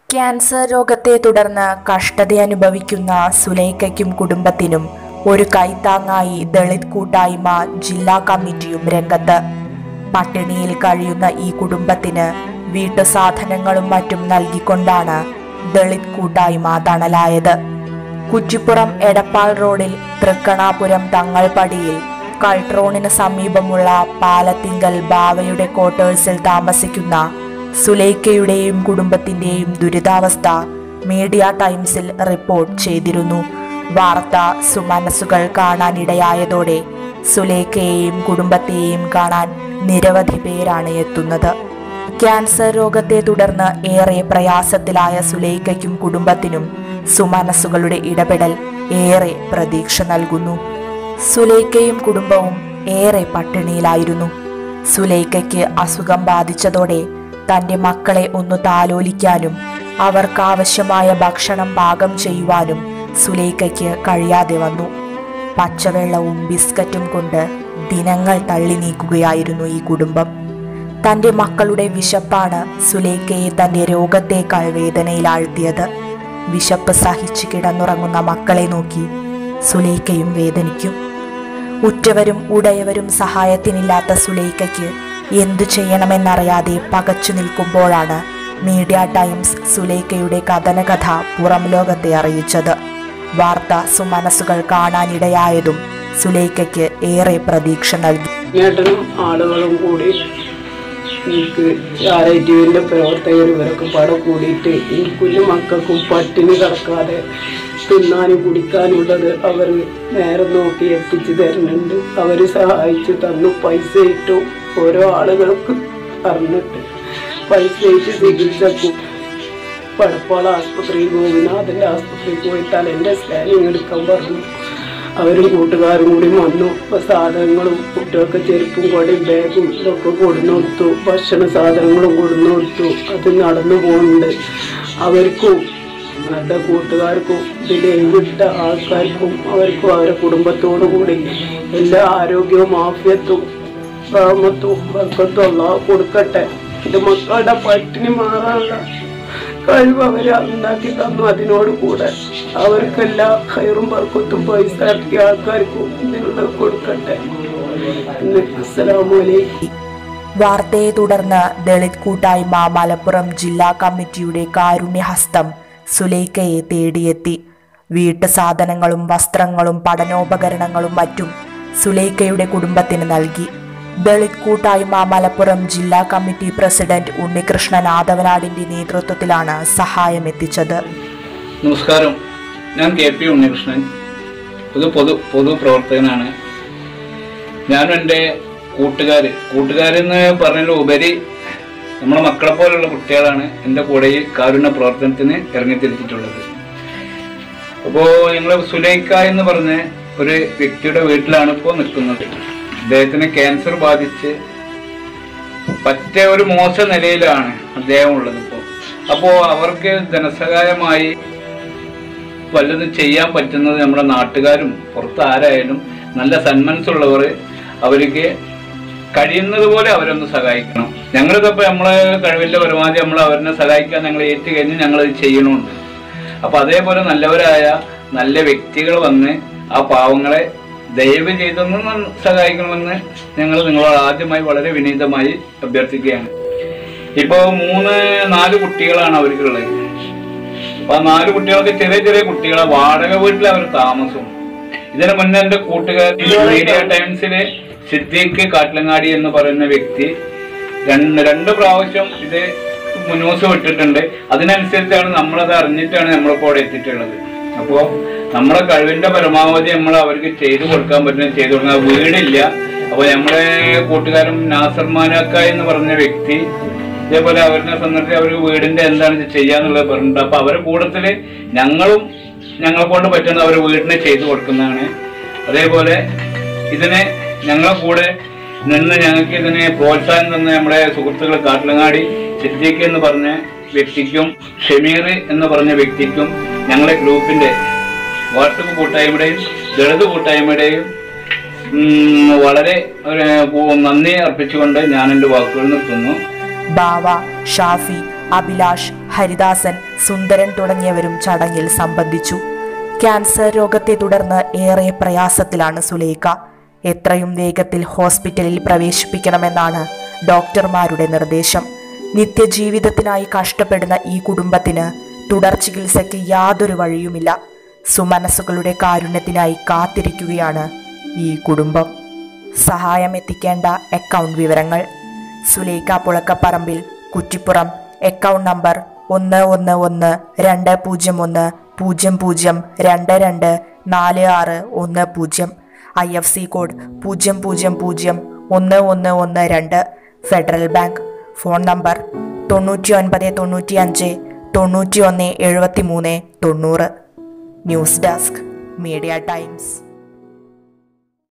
cancer രോഗത്തെ തുടർന്ന് കഷ്ടതയനുഭവിക്കുന്ന സുലൈഖയ്ക്കും കുടുംബത്തിനും ഒരു കൈത്താങ്ങായി ദളിത് കൂട്ടായ്മ ജില്ലാ കമ്മിറ്റിയും രംഗത്ത് പട്ടിണിയിൽ കഴിയുന്ന ഈ കുടുംബത്തിന് വീട്ടുസാധനങ്ങളും മറ്റും നൽകിക്കൊണ്ടാണ് ദളിത് കൂട്ടായ്മ തണലായത് കുറ്റിപ്പുറം എടപ്പാൾ റോഡിൽ തൃക്കണാപുരം തങ്ങൾപടിയിൽ കൾട്രോണിന് സമീപമുള്ള പാലത്തിങ്കൽ ബാവയുടെ ക്വാർട്ടേഴ്സിൽ താമസിക്കുന്ന സുലൈക്കയുടെയും കുടുംബത്തിന്റെയും ദുരിതാവസ്ഥ മീഡിയ ടൈംസിൽ റിപ്പോർട്ട് ചെയ്തിരുന്നു വാർത്ത സുമനസ്സുകൾ കാണാനിടയായതോടെ സുലൈക്കയെയും കുടുംബത്തെയും കാണാൻ നിരവധി പേരാണ് എത്തുന്നത് ക്യാൻസർ രോഗത്തെ തുടർന്ന് ഏറെ പ്രയാസത്തിലായ സുലൈക്കയ്ക്കും കുടുംബത്തിനും സുമനസ്സുകളുടെ ഇടപെടൽ ഏറെ പ്രതീക്ഷ നൽകുന്നു സുലൈക്കയും കുടുംബവും ഏറെ പട്ടിണിയിലായിരുന്നു സുലൈക്കയ്ക്ക് അസുഖം ബാധിച്ചതോടെ തന്റെ മക്കളെ ഒന്ന് താലോലിക്കാനും അവർക്കാവശ്യമായ ഭക്ഷണം പാകം ചെയ്യുവാനും സുലൈക്കയ്ക്ക് കഴിയാതെ വന്നു പച്ചവെള്ളവും ബിസ്ക്കറ്റും കൊണ്ട് ദിനങ്ങൾ തള്ളി നീക്കുകയായിരുന്നു ഈ കുടുംബം തന്റെ മക്കളുടെ വിശപ്പാണ് സുലൈക്കയെ തന്റെ രോഗത്തേക്കാൾ വേദനയിലാഴ്ത്തിയത് വിശപ്പ് സഹിച്ചു കിടന്നുറങ്ങുന്ന മക്കളെ നോക്കി സുലൈക്കയും വേദനിക്കും ഉറ്റവരും ഉടയവരും സഹായത്തിനില്ലാത്ത സുലൈക്കയ്ക്ക് എന്തു ചെയ്യണമെന്നറിയാതെ പകച്ചു നിൽക്കുമ്പോഴാണ് മീഡിയ ടൈംസ് സുലൈക്കയുടെ കഥനകഥ പുറം ലോകത്തെ അറിയിച്ചത് വാർത്ത സുമനസ്സുകൾ കാണാനിടയായതും സുലൈക്കയ്ക്ക് ഏറെ പ്രതീക്ഷ നൽകി ഏട്ടനും ആളുകളും കൂടി എനിക്ക് ചാരിറ്റീവിൻ്റെ പ്രവർത്തകരും ഇവരൊക്കെ പാടെ കൂടിയിട്ട് ഈ കുഞ്ഞു മക്കൾക്കും പട്ടിണി കിടക്കാതെ തിന്നാനും കുടിക്കാനുള്ളത് അവർ നേരെ നോക്കി എത്തിച്ചു തരുന്നുണ്ട് അവർ സഹായിച്ചു തന്നു പൈസ ഇട്ടു ഓരോ ആളുകൾക്ക് പറഞ്ഞിട്ട് പൈസ ഇട്ട് ചികിത്സക്കും പടപ്പാള ആസ്പത്രി ഗോപിനാഥൻ്റെ ആസ്പത്രിയിൽ പോയി തലേൻ്റെ സ്കാനിങ് എടുക്കാൻ പറഞ്ഞു അവരും കൂട്ടുകാരും കൂടി വന്നു ഇപ്പൊ സാധനങ്ങളും കുട്ടികൾക്ക് ചെരുപ്പും കൊടയും ബാഗും ഇതൊക്കെ കൊടുന്നു കൊടുത്തു ഭക്ഷണ സാധനങ്ങളും കൊടുന്നു കൊടുത്തു അത് നടന്നു പോകുന്നുണ്ട് അവർക്കും അവരുടെ കൂട്ടുകാർക്കും ഇതിൽ വിട്ട ആൾക്കാർക്കും അവർക്കും അവരുടെ കുടുംബത്തോടു കൂടി എല്ലാ ആരോഗ്യവും ആഫ്യത്തും റാമത്തും വർക്കത്തും അള്ളാഹ് കൊടുക്കട്ടെ ഇത് മക്കളുടെ പട്ടിണി മാറാനുള്ള കഴിവ് അവര് ഉണ്ടാക്കി തന്നു അതിനോട് കൂടെ അവർക്കെല്ലാ ഹൈറും ബർക്കത്തും പൈസ ഇറക്കിയ ആൾക്കാർക്കും ഇതിനുള്ളത് കൊടുക്കട്ടെ എന്ന് അസ്സലാമലൈക്കും വാർത്തയെ തുടർന്ന് ദളിത് കൂട്ടായ്മ മലപ്പുറം ജില്ലാ കമ്മിറ്റിയുടെ കാരുണ്യഹസ്തം സുലൈക്കയെ തേടിയെത്തി വീട്ടു സാധനങ്ങളും വസ്ത്രങ്ങളും പഠനോപകരണങ്ങളും മറ്റും സുലൈക്കയുടെ കുടുംബത്തിന് നൽകി ദളിത് കൂട്ടായ്മ മലപ്പുറം ജില്ലാ കമ്മിറ്റി പ്രസിഡന്റ് ഉണ്ണികൃഷ്ണൻ ആദവനാടിന്റെ നേതൃത്വത്തിലാണ് സഹായം എത്തിച്ചത് നമസ്കാരം ഞാൻ കെ പി ഉണ്ണികൃഷ്ണൻ ഒരു പൊതു പൊതു പ്രവർത്തകനാണ് ഞാനും എൻ്റെ കൂട്ടുകാർ കൂട്ടുകാരെന്ന് പറഞ്ഞതിൽ ഉപരി നമ്മളെ മക്കളെ പോലുള്ള കുട്ടികളാണ് എൻ്റെ കൂടെ ഈ കാരുണ്യ പ്രവർത്തനത്തിന് ഇറങ്ങിത്തിരിച്ചിട്ടുള്ളത് അപ്പോൾ ഞങ്ങൾ സുലൈക്ക എന്ന് പറഞ്ഞ ഒരു വ്യക്തിയുടെ വീട്ടിലാണ് ഇപ്പോൾ നിൽക്കുന്നത് അദ്ദേഹത്തിന് ക്യാൻസർ ബാധിച്ച് പറ്റ ഒരു മോശ നിലയിലാണ് അദ്ദേഹം ഉള്ളത് ഇപ്പോൾ അപ്പോൾ അവർക്ക് ധനസഹായമായി വല്ലതും ചെയ്യാൻ പറ്റുന്നത് നമ്മുടെ നാട്ടുകാരും പുറത്ത് ആരായാലും നല്ല സന്മനസ്സുള്ളവർ അവർക്ക് കഴിയുന്നത് പോലെ അവരൊന്ന് സഹായിക്കണം ഞങ്ങളിതപ്പോൾ നമ്മളെ കഴിവിൻ്റെ പരമാവധി നമ്മൾ അവരെ സഹായിക്കാൻ ഞങ്ങൾ ഏറ്റു കഴിഞ്ഞ് ഞങ്ങളത് ചെയ്യണമുണ്ട് അപ്പോൾ അതേപോലെ നല്ലവരായ നല്ല വ്യക്തികൾ വന്ന് ആ പാവങ്ങളെ ദയവ് ചെയ്തൊന്ന് ന- സഹായിക്കണമെന്ന് ഞങ്ങൾ നിങ്ങളോട് ആദ്യമായി വളരെ വിനീതമായി അഭ്യർത്ഥിക്കുകയാണ് ഇപ്പോൾ മൂന്ന് നാല് കുട്ടികളാണ് അവർക്കുള്ളത് അപ്പൊ ആ നാല് കുട്ടികൾക്ക് ചെറിയ ചെറിയ കുട്ടികളെ വാടക വീട്ടിൽ അവർ താമസം ഇതിനു മുന്നേ എന്റെ കൂട്ടുകാർ മീഡിയ ടൈംസിലെ സിദ്ദീഖ് കാട്ടിലങ്ങാടി എന്ന് പറയുന്ന വ്യക്തി രണ്ട് രണ്ട് പ്രാവശ്യം ഇത് ന്യൂസ് വിട്ടിട്ടുണ്ട് അതിനനുസരിച്ചാണ് നമ്മളത് അറിഞ്ഞിട്ടാണ് നമ്മളിപ്പോൾ അവിടെ എത്തിയിട്ടുള്ളത് അപ്പോൾ നമ്മളെ കഴിവിന്റെ പരമാവധി നമ്മൾ അവർക്ക് ചെയ്തു കൊടുക്കാൻ പറ്റുന്ന ചെയ്തു കൊടുക്കാൻ വീടില്ല അപ്പോൾ നമ്മളെ കൂട്ടുകാരൻ നാസർ മാനാക്ക എന്ന് പറഞ്ഞ വ്യക്തി ഇതേപോലെ അവരെ സംബന്ധിച്ച് അവർ വീടിന്റെ എന്താണ് ഇത് ചെയ്യാന്നുള്ളത് പറഞ്ഞിട്ടുണ്ട് അപ്പൊ അവരുടെ കൂട്ടത്തില് ഞങ്ങളും ഞങ്ങളെ കൊണ്ട് പറ്റുന്ന അവർ വീടിനെ ചെയ്തു കൊടുക്കുന്നതാണ് അതേപോലെ ഇതിനെ ഞങ്ങളെ കൂടെ നിന്ന് ഞങ്ങൾക്ക് ഇതിനെ പ്രോത്സാഹനം തന്ന നമ്മുടെ സുഹൃത്തുക്കൾ കാട്ടിലങ്ങാടി സിദ്ദീഖ് എന്ന് പറഞ്ഞ വ്യക്തിക്കും ഷമീർ എന്ന് പറഞ്ഞ വ്യക്തിക്കും ഞങ്ങളെ ഗ്രൂപ്പിന്റെ വാട്സപ്പ് കൂട്ടായ്മയുടെയും ദളിത് കൂട്ടായ്മയുടെയും ഉം, വളരെ ഒരു നന്ദി അർപ്പിച്ചുകൊണ്ട് ഞാൻ എൻ്റെ വാക്കുകൾ നിർത്തുന്നു ബാവ ഷാഫി അഭിലാഷ് ഹരിദാസൻ സുന്ദരൻ തുടങ്ങിയവരും ചടങ്ങിൽ സംബന്ധിച്ചു ക്യാൻസർ രോഗത്തെ തുടർന്ന് ഏറെ പ്രയാസത്തിലാണ് സുലൈഖ എത്രയും വേഗത്തിൽ ഹോസ്പിറ്റലിൽ പ്രവേശിപ്പിക്കണമെന്നാണ് ഡോക്ടർമാരുടെ നിർദ്ദേശം നിത്യജീവിതത്തിനായി കഷ്ടപ്പെടുന്ന ഈ കുടുംബത്തിന് തുടർ ചികിത്സയ്ക്ക് യാതൊരു വഴിയുമില്ല സുമനസ്സുകളുടെ കാരുണ്യത്തിനായി കാത്തിരിക്കുകയാണ് ഈ കുടുംബം സഹായം എത്തിക്കേണ്ട അക്കൗണ്ട് വിവരങ്ങൾ സുലൈഖ പുളക്കപ്പറമ്പിൽ കുറ്റിപ്പുറം അക്കൗണ്ട് നമ്പർ ഒന്ന് ഒന്ന് ഒന്ന് രണ്ട് പൂജ്യം ഒന്ന് പൂജ്യം പൂജ്യം രണ്ട് രണ്ട് നാല് ആറ് ഒന്ന് പൂജ്യം ഐ എഫ് സി കോഡ് പൂജ്യം പൂജ്യം പൂജ്യം ഒന്ന് ഒന്ന് ഒന്ന് രണ്ട് ഫെഡറൽ ബാങ്ക് ഫോൺ നമ്പർ തൊണ്ണൂറ്റി ഒൻപത് തൊണ്ണൂറ്റി അഞ്ച് തൊണ്ണൂറ്റി ഒന്ന് എഴുപത്തി മൂന്ന് തൊണ്ണൂറ് ന്യൂസ് ഡെസ്ക് മീഡിയ ടൈംസ്